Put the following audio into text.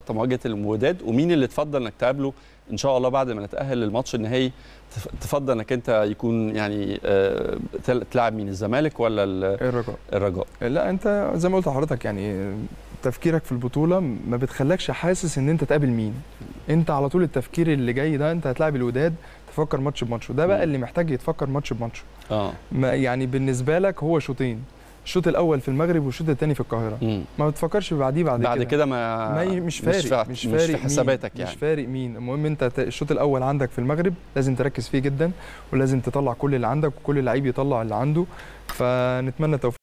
مواجهه الوداد ومين اللي تفضل انك تقابله ان شاء الله بعد ما نتاهل للماتش النهائي تف- تفضل انك انت يكون يعني آه، تل- تلعب مين الزمالك ولا ال- الرجاء الرجاء لا انت زي ما قلت لحضرتك يعني تفكيرك في البطوله ما بتخلكش حاسس ان انت تقابل مين انت على طول التفكير اللي جاي ده انت هتلاعب الوداد تفكر ماتش بماتش وده بقى مم. اللي محتاج يتفكر ماتش بماتش اه ما يعني بالنسبه لك هو شوطين الشوط الاول في المغرب والشوط الثاني في القاهره مم. ما بتفكرش بعديه بعد, بعد كده ما ما ي- مش فارق فا- مش, مش فارق في مين، حساباتك يعني مش فارق مين المهم انت ت- الشوط الاول عندك في المغرب لازم تركز فيه جدا ولازم تطلع كل اللي عندك وكل لعيب يطلع اللي عنده فنتمنى التوفيق